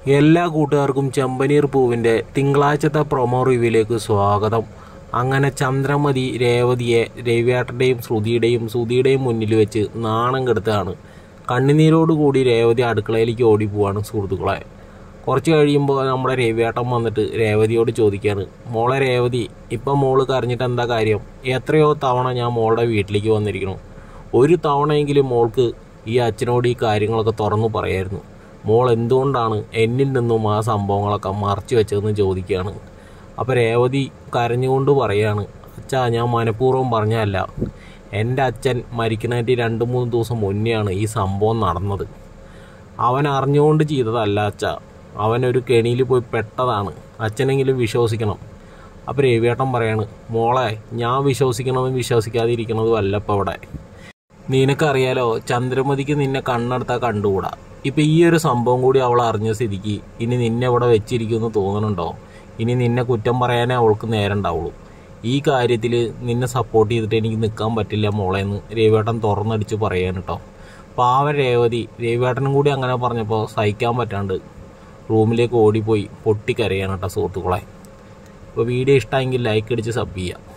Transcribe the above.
എല്ലാ കൂട്ടുകാർക്കും ചെമ്പനീർ പൂവിൻ്റെ തിങ്കളാഴ്ചത്തെ പ്രൊമോ റിവ്യൂയിലേക്ക് സ്വാഗതം അങ്ങനെ ചന്ദ്രമതി രേവതിയെ രവിയേട്ടൻ്റെയും ശ്രുതിയുടെയും ശ്രുതിയുടെയും മുന്നിൽ വെച്ച് നാണം കെടുത്താണ് കണ്ണുനീരോടുകൂടി രേവതി അടുക്കളയിലേക്ക് ഓടിപ്പോവാണ് സുഹൃത്തുക്കളെ കുറച്ച് കഴിയുമ്പോൾ നമ്മുടെ രവിയേട്ടൻ വന്നിട്ട് രേവതിയോട് ചോദിക്കുകയാണ് മോളെ രേവതി ഇപ്പം മോള് കരഞ്ഞിട്ട് എന്താ കാര്യം എത്രയോ തവണ ഞാൻ മോളുടെ വീട്ടിലേക്ക് വന്നിരിക്കണം ഒരു തവണയെങ്കിലും മോൾക്ക് ഈ അച്ഛനോട് ഈ കാര്യങ്ങളൊക്കെ തുറന്നു പറയായിരുന്നു മോൾ എന്തുകൊണ്ടാണ് എന്നിൽ നിന്നും ആ സംഭവങ്ങളൊക്കെ മറച്ചു വെച്ചതെന്ന് ചോദിക്കുകയാണ് അപ്പോൾ രേവതി കരഞ്ഞുകൊണ്ട് പറയാണ് അച്ഛാ ഞാൻ മനഃപൂർവ്വം പറഞ്ഞതല്ല എൻ്റെ അച്ഛൻ മരിക്കുന്നതിൻ്റെ രണ്ട് മൂന്ന് ദിവസം മുന്നെയാണ് ഈ സംഭവം നടന്നത് അവൻ അറിഞ്ഞുകൊണ്ട് ചെയ്തതല്ല അച്ഛ അവനൊരു കെണിയിൽ പോയി പെട്ടതാണ് അച്ഛനെങ്കിലും വിശ്വസിക്കണം അപ്പോൾ രവിയേട്ടൻ പറയാണ് മോളെ ഞാൻ വിശ്വസിക്കണതും വിശ്വസിക്കാതിരിക്കണതും അല്ല ഇപ്പോൾ അവിടെ നിനക്കറിയാലോ ചന്ദ്രമതിക്ക് നിന്നെ കണ്ണെടുത്താൽ കണ്ടുകൂടാ ഇപ്പം ഈ ഒരു സംഭവം കൂടി അവൾ അറിഞ്ഞ സ്ഥിതിക്ക് ഇനി നിന്നെ ഇവിടെ വെച്ചിരിക്കുമെന്ന് തോന്നുന്നുണ്ടോ ഇനി നിന്നെ കുറ്റം പറയാനേ അവൾക്ക് നേരം ഉണ്ടാവുള്ളൂ ഈ കാര്യത്തിൽ നിന്നെ സപ്പോർട്ട് ചെയ്തിട്ട് എനിക്ക് നിൽക്കാൻ പറ്റില്ല മോളെ എന്ന് രവിവേട്ടൻ തുറന്നടിച്ച് പറയാൻ കേട്ടോ പാവ രേവതി രവിവേട്ടനും കൂടി അങ്ങനെ പറഞ്ഞപ്പോൾ സഹിക്കാൻ പറ്റാണ്ട് റൂമിലേക്ക് ഓടിപ്പോയി പൊട്ടിക്കരയാണ് കേട്ടോ സുഹൃത്തുക്കളെ അപ്പോൾ വീഡിയോ ഇഷ്ടമെങ്കിൽ ലൈക്ക് അടിച്ച് സബ് ചെയ്യുക